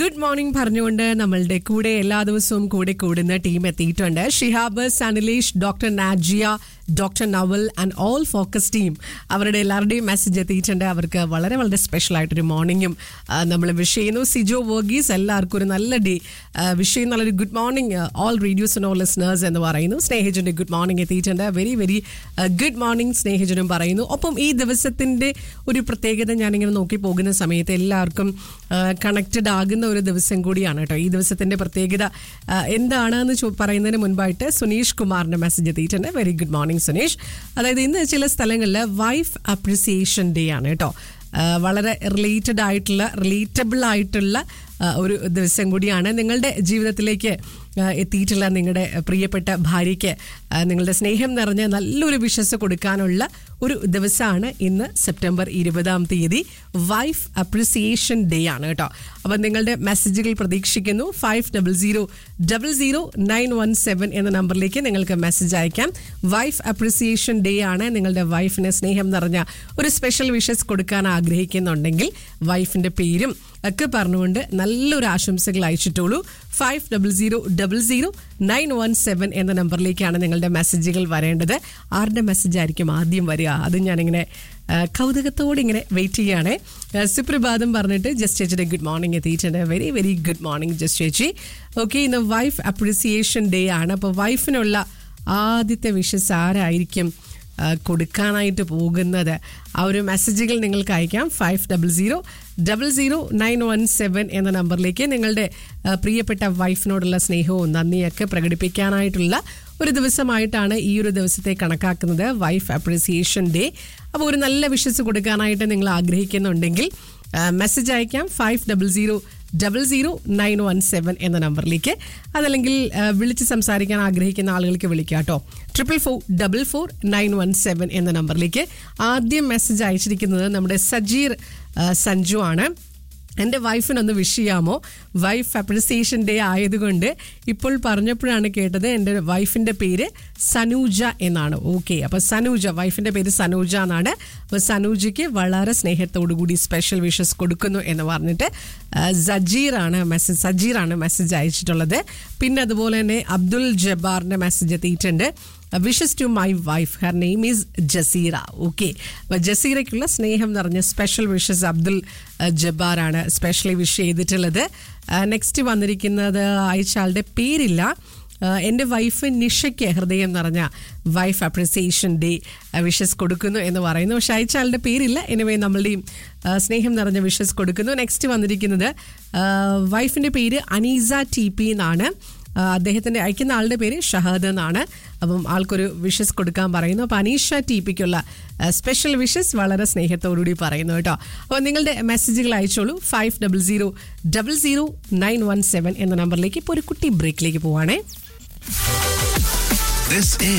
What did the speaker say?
good morning പറഞ്ഞുകൊണ്ട് നമ്മളുടെ കൂടെ എല്ലാ ദിവസവും കൂടെ കൂടുന്ന ടീം എത്തിയിട്ടുണ്ട് Shihab Sanilesh doctor Najiya doctor Naval and all focus team അവരുടെ എല്ലാവരുടെയും മെസ്സേജ് എത്തിയിട്ടുണ്ട് അവർക്ക് വളരെ വളരെ സ്പെഷ്യൽ ആയിട്ടൊരു മോർണിംഗും നമ്മൾ വിഷ് ചെയ്യുന്നു സിജോ വർഗീസ് എല്ലാവർക്കും ഒരു നല്ല ഡേ വിഷ് ചെയ്യുന്നുള്ളൊരു good morning all radios and all listeners എന്ന് പറയുന്നു സ്നേഹജന്റെ ഗുഡ് മോർണിംഗ് എത്തിയിട്ടുണ്ട് വെരി വെരി ഗുഡ് മോർണിംഗ് സ്നേഹജനും പറയുന്നു ഒപ്പം ഈ ദിവസത്തിന്റെ ഒരു പ്രത്യേകത ഞാനിങ്ങനെ നോക്കി പോകുന്ന സമയത്ത് എല്ലാവർക്കും കണക്റ്റഡ് ആകുന്ന ഒരു ദിവസം കൂടിയാണ് കേട്ടോ ഈ ദിവസത്തിന്റെ പ്രത്യേകത ആ, എന്താണെന്ന് ചോ- പറയുന്നതിന് മുൻപായിട്ട് സുനീഷ് കുമാറിന്റെ മെസ്സേജ് എത്തിയിട്ടുണ്ട് വെരി ഗുഡ് മോർണിംഗ് സുനീഷ് അതായത് ഇന്ന് ചില സ്ഥലങ്ങളിൽ വൈഫ് അപ്രിസിയേഷൻ ഡേ ആണ് കേട്ടോ ആ, വളരെ റിലേറ്റഡ് ആയിട്ടുള്ള റിലേറ്റബിൾ ആയിട്ടുള്ള ആ, ഒരു ദിവസം കൂടിയാണ് നിങ്ങളുടെ ജീവിതത്തിലേക്ക് ആ, എത്തിയിട്ടുള്ള നിങ്ങളുടെ പ്രിയപ്പെട്ട ഭാര്യയ്ക്ക് ആ, നിങ്ങളുടെ സ്നേഹം നിറഞ്ഞ നല്ലൊരു വിശ്വസ് കൊടുക്കാനുള്ള ഒരു ദിവസമാണ് ഇന്ന് സെപ്റ്റംബർ ഇരുപതാം തീയതി വൈഫ് അപ്രിസിയേഷൻ ഡേ ആണ് കേട്ടോ അപ്പം നിങ്ങളുടെ മെസ്സേജുകൾ പ്രതീക്ഷിക്കുന്നു five double zero double zero nine one seven എന്ന നമ്പറിലേക്ക് നിങ്ങൾക്ക് മെസ്സേജ് അയക്കാം വൈഫ് അപ്രിസിയേഷൻ ഡേ ആണ് നിങ്ങളുടെ വൈഫിന് സ്നേഹം നിറഞ്ഞ ഒരു സ്പെഷ്യൽ വിഷസ് കൊടുക്കാൻ ആഗ്രഹിക്കുന്നുണ്ടെങ്കിൽ വൈഫിന്റെ പേരും ഒക്കെ പറഞ്ഞുകൊണ്ട് നല്ലൊരു ആശംസകൾ അയച്ചിട്ടുള്ളൂ five double zero double zero nine one seven എന്ന നമ്പറിലേക്കാണ് നിങ്ങളുടെ മെസ്സേജുകൾ വരേണ്ടത് ആരുടെ മെസ്സേജ് ആയിരിക്കും ആദ്യം വരിക അത് ഞാനിങ്ങനെ ആ, കൗതുകത്തോടെ ഇങ്ങനെ വെയിറ്റ് ചെയ്യുകയാണ് സുപ്രഭാതം പറഞ്ഞിട്ട് ജസ്റ്റ് ചേച്ചിയുടെ ഗുഡ് മോർണിംഗ് എത്തിയിട്ടുണ്ട് very very good morning just ചേച്ചി ഓക്കെ ഇന്ന് വൈഫ് അപ്രിസിയേഷൻ ഡേ ആണ് അപ്പോൾ വൈഫിനുള്ള ആദ്യത്തെ വിഷസ് ആരായിരിക്കും ആ, കൊടുക്കാനായിട്ട് പോകുന്നത് ആ ഒരു മെസ്സേജുകൾ നിങ്ങൾക്ക് അയക്കാം five double zero double zero nine one seven എന്ന നമ്പറിലേക്ക് നിങ്ങളുടെ ആ, പ്രിയപ്പെട്ട വൈഫിനോടുള്ള സ്നേഹവും നന്ദിയൊക്കെ പ്രകടിപ്പിക്കാനായിട്ടുള്ള ഒരു ദിവസമായിട്ടാണ് ഈ ഒരു ദിവസത്തെ കണക്കാക്കുന്നത് വൈഫ് അപ്രിസിയേഷൻ ഡേ അപ്പോൾ ഒരു നല്ല വിഷസ് കൊടുക്കാനായിട്ട് നിങ്ങൾ ആഗ്രഹിക്കുന്നുണ്ടെങ്കിൽ മെസ്സേജ് അയക്കാം five double zero double zero nine one seven എന്ന നമ്പറിലേക്ക് അതല്ലെങ്കിൽ ആ, വിളിച്ച് സംസാരിക്കാൻ ആഗ്രഹിക്കുന്ന ആളുകൾക്ക് വിളിക്കാം കേട്ടോ triple four double four nine one seven എന്ന നമ്പറിലേക്ക് ആദ്യം മെസ്സേജ് അയച്ചിരിക്കുന്നത് നമ്മുടെ സജീർ ആ, സഞ്ജു ആണ് എൻ്റെ വൈഫിനൊന്ന് വിഷ് ചെയ്യാമോ വൈഫ് അപ്രിസിയേഷൻ ഡേ ആയതുകൊണ്ട് ഇപ്പോൾ പറഞ്ഞപ്പോഴാണ് കേട്ടത് എൻ്റെ വൈഫിൻ്റെ പേര് സനൂജ എന്നാണ് ഓക്കെ അപ്പോൾ സനൂജ വൈഫിൻ്റെ പേര് സനൂജ എന്നാണ് അപ്പോൾ സനൂജയ്ക്ക് വളരെ സ്നേഹത്തോടു കൂടി സ്പെഷ്യൽ വിഷസ് കൊടുക്കുന്നു എന്ന് പറഞ്ഞിട്ട് ആ, സജീറാണ് മെസ്സേജ് സജീറാണ് മെസ്സേജ് അയച്ചിട്ടുള്ളത് പിന്നെ അതുപോലെ തന്നെ അബ്ദുൽ ജബ്ബാറിൻ്റെ മെസ്സേജ് എത്തിയിട്ടുണ്ട് wishes to my wife her name is Jaseera okay അപ്പോൾ ജസീറയ്ക്കുള്ള സ്നേഹം നിറഞ്ഞ സ്പെഷ്യൽ വിഷസ് അബ്ദുൽ അഹ്, ജബ്ബാറാണ് സ്പെഷ്യലി വിഷ് ചെയ്തിട്ടുള്ളത് നെക്സ്റ്റ് വന്നിരിക്കുന്നത് അയച്ചാളുടെ പേരില്ല ആഹ്, എൻ്റെ വൈഫ് നിഷയ്ക്ക് ഹൃദയം നിറഞ്ഞ വൈഫ് അപ്രിസിയേഷൻ ഡേ വിഷസ് കൊടുക്കുന്നു എന്ന് പറയുന്നു പക്ഷെ അയച്ചാളുടെ പേരില്ല എനിവേ നമ്മളുടെയും ആഹ്, സ്നേഹം നിറഞ്ഞ വിഷസ് കൊടുക്കുന്നു നെക്സ്റ്റ് വന്നിരിക്കുന്നത് ആഹ്, വൈഫിൻ്റെ പേര് അനീസ ടി പി എന്നാണ് ആ, അദ്ദേഹത്തിന്റെ അയക്കുന്ന ആളുടെ പേര് ഷഹാദ് എന്നാണ് അപ്പം ആൾക്കൊരു വിഷസ് കൊടുക്കാൻ പറയുന്നു അപ്പം അനീഷ ടി പിക്കുള്ള സ്പെഷ്യൽ വിഷസ് വളരെ സ്നേഹത്തോടുകൂടി പറയുന്നു കേട്ടോ അപ്പോൾ നിങ്ങളുടെ മെസ്സേജുകൾ അയച്ചോളൂ five double zero double zero nine one seven എന്ന നമ്പറിലേക്ക് ഇപ്പോൾ ഒരു കുട്ടി ബ്രേക്കിലേക്ക് പോവാണേ This is